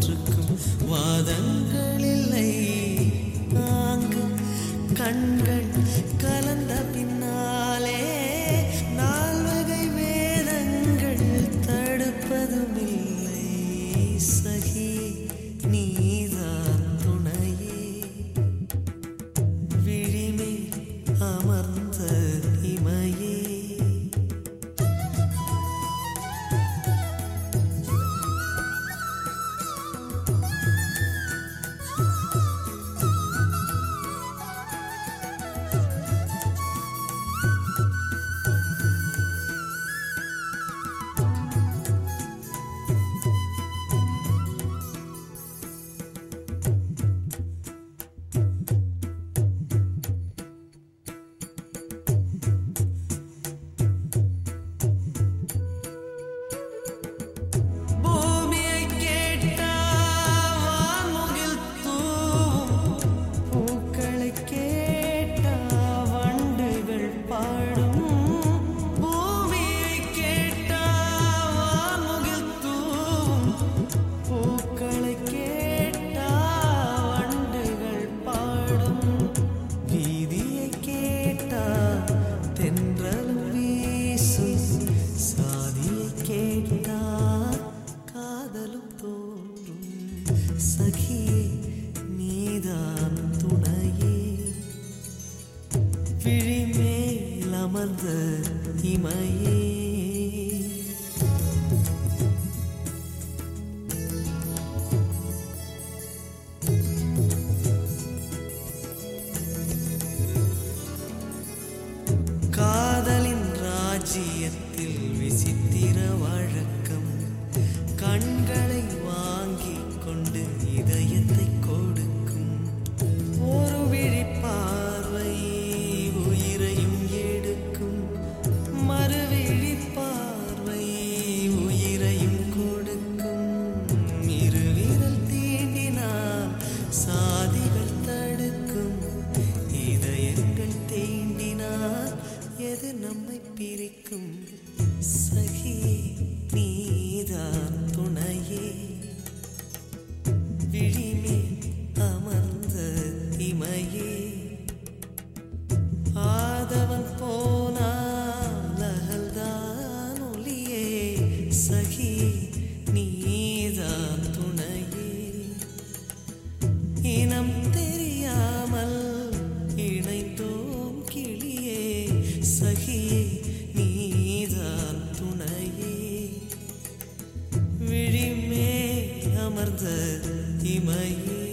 காற்றுக்கும் வாதங்கள் இல்லை அங்கு கண்கள் கலந்த பின்னாலே நால்வகை வேதங்கள் தடுப்பதும் இல்லை சகி நீதான் துணையே விழிமே அமர்ந்த இமையே பூமியை கேட்டா வான்முகில் தூவும் பூக்களை கேட்டா வண்டுகள் பாடும் பூமியை கேட்டா வான்முகில் தூவும் பூக்களை கேட்டா வண்டுகள் பாடும் வீதியை கேட்டா தென்றலும் வீசும் சாதியை கேட்டா காதலும் தோன்றும் சகியே நீதான் துணையே விழிமேல் அமர்ந்த இமையே காதலின் ராஜ்யத்தில் விசித்திர வழக்கம் கண்களை வாங்கிக் கொண்டு இதயத்தை கொடுக்கும் ஒரு விழி பார்வை உயிரையும் எடுக்கும் மறுவிழி பார்வை உயிரையும் கொடுக்கும் இருவிரல் தீண்டினால் சாதிகள் தடுக்கும் இதயங்கள் தீண்டினால் எது நம்மை பிரிக்கும் சகியே நீதான் துணையே விழிமே அமர்ந்த இமையே ஆதவன் போனால் அகல்தான் ஒளியே சகியே நீதான் துணையே இனம் தெரியாமல் இணைந்தோம் கிளியே சகியே நீதான் துணையே விழிமே அமர்ந்த இமையே